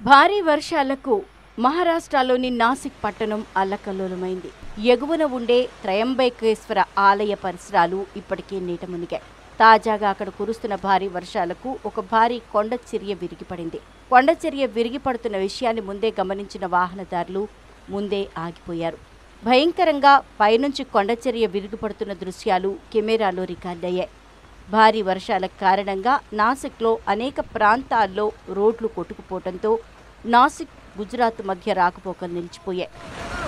భారీ వర్షాలకు మహారాష్ట్రలోని నాసిక్ పట్టణం అల్లకల్లోలమైంది ఎగువన ఉండే త్రయంబకేశ్వర ఆలయ పరిసరాలు ఇప్పటికే నీట మునిగాయి తాజాగా అక్కడ కురుస్తున్న భారీ వర్షాలకు ఒక భారీ కొండ చర్య విరిగిపడింది కొండ చర్య విరిగిపడుతున్న విషయాన్ని ముందే గమనించిన వాహనదారులు ముందే ఆగిపోయారు భయంకరంగా పైనుంచి కొండ చర్య విరిగిపడుతున్న దృశ్యాలు కెమెరాలో రికార్డయ్యాయి భారీ వర్షాల కారణంగా నాసిక్లో అనేక ప్రాంతాల్లో రోడ్లు కొట్టుకుపోవడంతో నాసిక్ గుజరాత్ మధ్య రాకపోకలు నిలిచిపోయాయి